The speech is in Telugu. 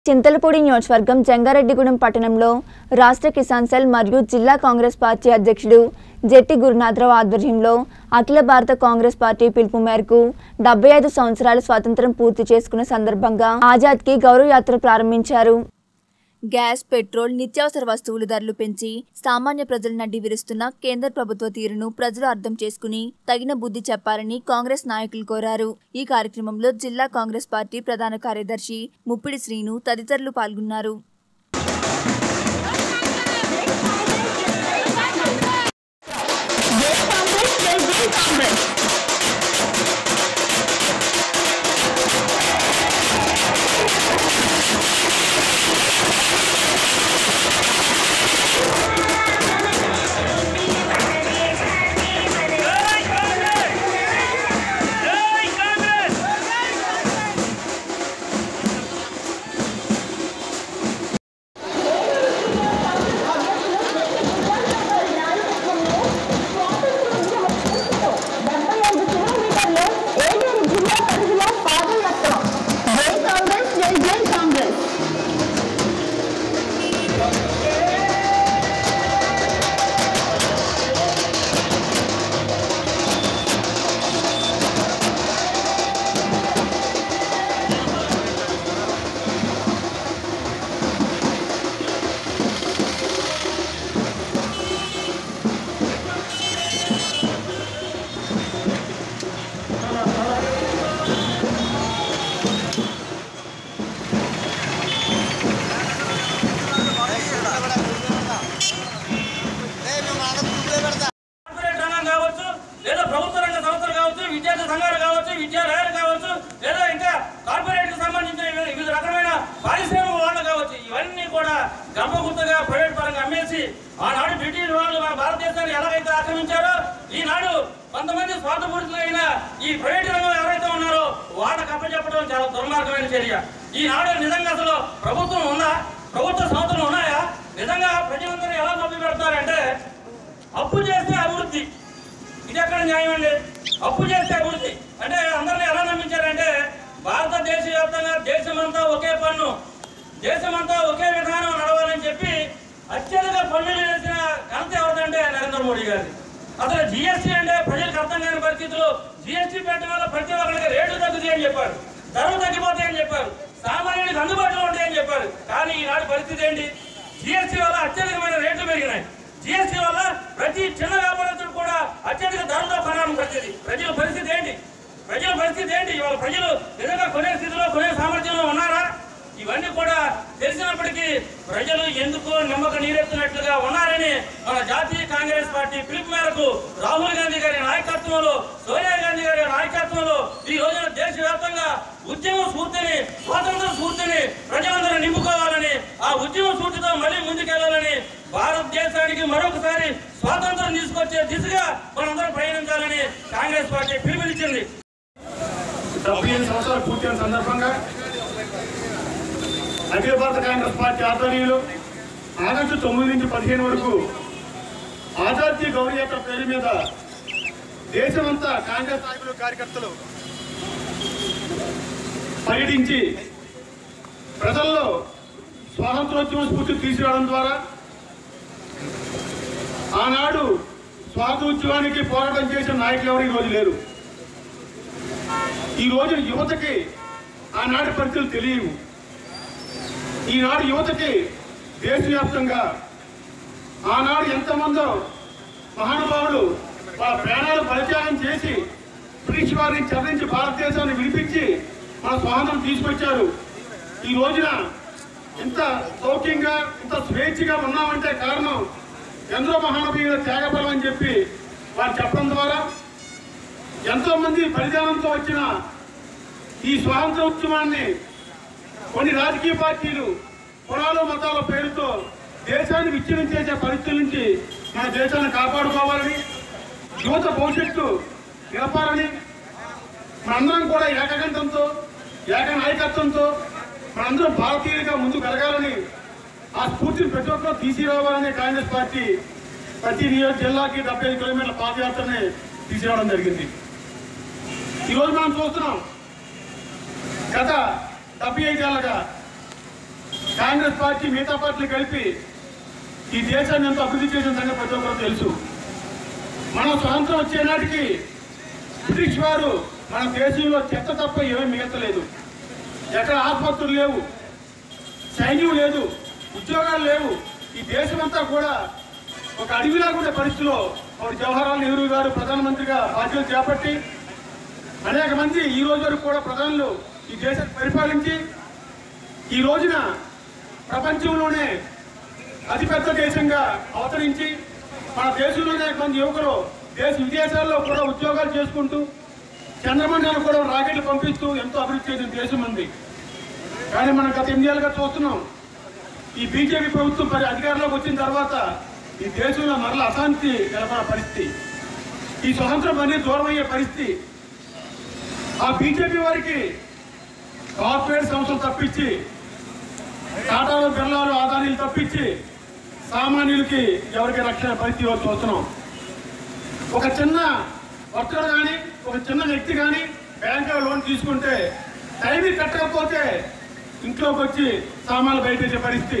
చింతలపూడి నియోజకవర్గం జంగారెడ్డిగూడెం పట్టణంలో రాష్ట్ర కిసాన్ సెల్ మరియు జిల్లా కాంగ్రెస్ పార్టీ అధ్యక్షుడు జెట్టి గురునాథరావు ఆధ్వర్యంలో అఖిల భారత కాంగ్రెస్ పార్టీ పిలుపు మేరకు డెబ్బై ఐదు సంవత్సరాల స్వాతంత్ర్యం పూర్తి చేసుకున్న సందర్భంగా ఆజాద్కి గౌరవ యాత్ర ప్రారంభించారు గ్యాస్ పెట్రోల్ నిత్యావసర వస్తువుల ధరలు పెంచి సామాన్య ప్రజల నడ్డి విరుస్తున్న కేంద్ర ప్రభుత్వ తీరును ప్రజలు అర్థం చేసుకుని తగిన బుద్ధి చెప్పాలని కాంగ్రెస్ నాయకులు కోరారు ఈ కార్యక్రమంలో జిల్లా కాంగ్రెస్ పార్టీ ప్రధాన కార్యదర్శి ముప్పిడి శ్రీను తదితరులు పాల్గొన్నారు జై కాంగ్రెస్ జై జై కాంగ్రెస్ డెబ్బై ఐదు కిలోమీటర్లు ఏలూరు జిల్లా పరిధిలో పాదయాత్ర జై కాంగ్రెస్ జై జై కాంగ్రెస్ కార్పొరేట్ రంగం కావచ్చు లేదా ప్రభుత్వ రంగ సంస్థలు కావచ్చు విద్యార్థి సంఘాలు కావచ్చు విద్యాలయాలు కావచ్చు లేదా ఇంకా కార్పొరేట్ కి సంబంధించిన వివిధ- వివిధ రకమైన పారిశ్రామిక వాళ్ళు కావచ్చు ఇవన్నీ కూడా గంపగుత్తగా ప్రైవేట్ పరంగా అమ్మేసి ఆనాడు బ్రిటిష్ వాళ్ళు మన భారతదేశాన్ని ఎలాగైతే ఆక్రమించారో ఈనాడు కొంతమంది స్వార్థపూరితులైన ఈ ప్రైవేట్ రంగం ఎవరైతే ఉన్నారో వాళ్ళకి అప్పచెప్పడం చాలా దుర్మార్గమైన చర్య ఈనాడు నిజంగా అసలు ప్రభుత్వం ఉందా ప్రభుత్వ సంస్థలు ఉన్నాయా నిజంగా ప్రజలందరూ ఎలా మభ్య పెడతారంటే అప్పు చేస్తే అభివృద్ధి ఇది ఎక్కడ న్యాయం అండి అప్పు చేస్తే అభివృద్ధి అంటే అందరిని ఎలా నమ్మించారంటే భారతదేశ వ్యాప్తంగా దేశమంతా ఒకే పన్ను దేశమంతా ఒకే విధానం నడవాలని చెప్పి అత్యధిక పన్నులు వేసిన ఘనత ఎవరిదంటే నరేంద్ర మోడీ గారి అసలు జిఎస్టీ అంటే ప్రజలకు అర్థం కాని పరిస్థితుల్లో జిఎస్టీ పెట్టడం వల్ల ప్రతి ఒక్కరికి రేట్లు తగ్గుతాయి అని చెప్పారు ధరలు తగ్గిపోతాయని చెప్పారు సామాన్యుడికి అందుబాటులో ఉంటాయని చెప్పారు కానీ ఈనాడు పరిస్థితి ఏంటి జిఎస్టీ వల్ల అత్యధికమైన రేట్లు పెరిగినాయి జిఎస్టీ వల్ల ప్రతి చిన్న వ్యాపారస్తుడు కూడా అత్యధిక ధరలతో కొనాలని పరిస్థితి ప్రజల పరిస్థితి ఏంటి ప్రజల పరిస్థితి ఏంటి ఇవాళ ప్రజలు నిజంగా కొనే స్థితిలో కొనే సామర్థ్యంలో ఉన్నారా ఇవన్నీ కూడా తెలిసినప్పటికీ ప్రజలు ఎందుకు నమ్మక నీరెత్తినట్లుగా ఉన్నారని మన జాతీయ కాంగ్రెస్ పార్టీ పిలుపు మేరకు రాహుల్ గాంధీ గారి నాయకత్వంలో సోనియా గాంధీ గారి నాయకత్వంలో ఈ రోజున దేశవ్యాప్తంగా ఉద్యమ స్ఫూర్తిని స్వాతంత్ర స్ఫూర్తిని ప్రజలందరూ నింపుకోవాలని ఆ ఉద్యమ స్ఫూర్తితో మళ్ళీ ముందుకెళ్లాలని భారతదేశానికి మరొకసారి స్వాతంత్రం తీసుకొచ్చే దిశగా మనందరం ప్రయాణించాలని కాంగ్రెస్ పార్టీ పిలుపునిచ్చింది డెబ్బై ఐదు సంవత్సరాలు పూర్తయిన సందర్భంగా అఖిల భారత కాంగ్రెస్ పార్టీ ఆధ్వర్యంలో ఆగస్టు తొమ్మిది నుంచి పదిహేను వరకు ఆజాదీ గౌరవ యాత్ర పేరు మీద దేశమంతా కాంగ్రెస్ నాయకులు కార్యకర్తలు పర్యటించి ప్రజల్లో స్వాతంత్రోద్యమ స్ఫూర్తి తీసుకురావడం ద్వారా ఆనాడు స్వాతంత్రోద్యమానికి పోరాటం చేసిన నాయకులు ఎవరు ఈ రోజు లేరు ఈ రోజు యువతకి ఆనాటి పరిస్థితులు తెలియవు ఈనాడు యువతకి దేశవ్యాప్తంగా ఆనాడు ఎంతమందో మహానుభావులు వాళ్ళ ప్రాణాలు బలిత్యాగం చేసి బ్రిటిష్ వారిని చదివించి భారతదేశాన్ని విడిపించి మన స్వాతంత్రం తీసుకొచ్చారు ఈ రోజున ఇంత సౌఖ్యంగా ఇంత స్వేచ్ఛగా ఉన్నామంటే కారణం ఎందరో మహానుభావుల త్యాగబలం అని చెప్పి వారు చెప్పడం ద్వారా ఎంతో మంది బలిదానంతో వచ్చిన ఈ స్వాతంత్ర ఉద్యమాన్ని కొన్ని రాజకీయ పార్టీలు కులాలు మతాల పేరుతో దేశాన్ని విచ్ఛిన్నం చేసే పరిస్థితుల నుంచి మన దేశాన్ని కాపాడుకోవాలని యువత భవిష్యత్తు నిలపాలని మనందరం కూడా ఏకగంతంతో ఏక నాయకత్వంతో మనందరం భారతీయులుగా ముందుకు ఎదగాలని ఆ స్ఫూర్తిని ప్రతి ఒక్కరూ తీసుకురావాలని కాంగ్రెస్ పార్టీ ప్రతి నియోజక జిల్లాకి డెబ్బై ఐదు కిలోమీటర్ల పాదయాత్రని తీసుకురావడం జరిగింది ఈరోజు మనం చూస్తున్నాం గత డెబ్బై ఐదేళ్లుగా కాంగ్రెస్ పార్టీ మిగతా పార్టీలు కలిపి ఈ దేశాన్ని ఎంతో అభివృద్ధి చేసిన సంగతి ప్రతి ఒక్కరు తెలుసు మనం స్వాతంత్రం వచ్చే నాటికి బ్రిటిష్ వారు మన దేశంలో చెత్త తప్ప ఏమీ మిగతలేదు ఎక్కడ ఆసుపత్రులు లేవు సైన్యం లేదు ఉద్యోగాలు లేవు ఈ దేశమంతా కూడా ఒక అడవిలా ఉండే పరిస్థితిలో ఒక జవహర్లాల్ నెహ్రూ గారు ప్రధానమంత్రిగా బాధ్యతలు చేపట్టి అనేక మంది ఈ రోజు వరకు కూడా ప్రధానులు ఈ దేశాన్ని పరిపాలించి ఈ రోజున ప్రపంచంలోనే అతిపెద్ద దేశంగా అవతరించి మన దేశంలోనే కొంత యువకులు దేశ విదేశాల్లో కూడా ఉద్యోగాలు చేసుకుంటూ చంద్రమండలం కూడా రాకెట్లు పంపిస్తూ ఎంతో అభివృద్ధి చేసిన దేశం ఉంది కానీ మనం గత ఎనిమిదేళ్ళుగా చూస్తున్నాం ఈ బీజేపీ ప్రభుత్వం పరి అధికారంలోకి వచ్చిన తర్వాత ఈ దేశంలో మరల అశాంతి నెలకొన్న పరిస్థితి ఈ స్వతంత్రం అనేది దూరం అయ్యే పరిస్థితి ఆ బీజేపీ వారికి కార్పొరేట్ సంస్థలు తప్పించి టాటాలు బిర్లాలు ఆదానీలు తప్పించి సామాన్యులకి ఎవరికి రక్షణ పరిస్థితి ఇవ్వాల్సి వస్తున్నాం ఒక చిన్న వర్కర్ కానీ ఒక చిన్న వ్యక్తి కానీ బ్యాంకులో లోన్ తీసుకుంటే టైంకి కట్టకపోతే ఇంట్లోకి వచ్చి సామాన్లు బయట పరిస్థితి